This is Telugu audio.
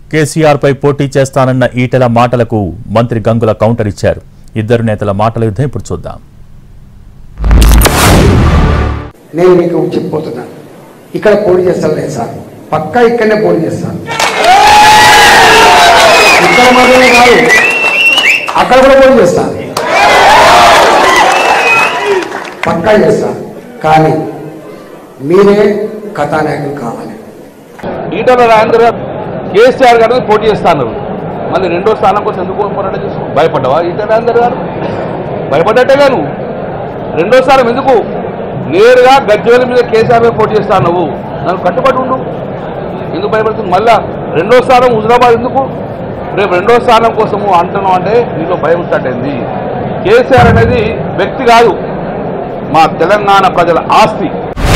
కేసీఆర్ పై పోటీ చేస్తానన్న ఈటెల మాటలకు మంత్రి గంగుల కౌంటర్ ఇచ్చారు ఇద్దరు నేతల మాటల యుద్ధం ఇప్పుడు చూద్దాం నేను మీకు చెప్పిపోతున్నాను ఇక్కడ పోటీ చేస్తాను లేదు సార్ పక్కా ఇక్కడనే పోటీ చేస్తాను ఇక్కడ మాత్రమే కాదు అక్కడ కూడా పోటీ చేస్తాను పక్కా చేస్తాను కానీ మీరే కథానాయకులు కావాలి ఈటల రాజేంద్ర గారు కేసీఆర్ గారు పోటీ చేస్తాను మళ్ళీ రెండో స్థానం కోసం ఎందుకు పోరాటం చేస్తావు భయపడ్డావా ఈటల రాజేంద్ర గారు భయపడ్డట్టేగా నువ్వు రెండో స్థానం ఎందుకు నేరుగా గజ్వేల మీద కేసీఆర్ మీద పోటీ చేస్తాను నువ్వు నన్ను కట్టుబడి ఉండు ఎందుకు భయపడుతుంది మళ్ళా రెండో స్థానం హుజరాబాద్ ఎందుకు రేపు రెండో స్థానం కోసము అంటున్నావు అంటే నీలో భయం స్టార్ట్ అయింది కేసీఆర్ అనేది వ్యక్తి కాదు మా తెలంగాణ ప్రజల ఆస్తి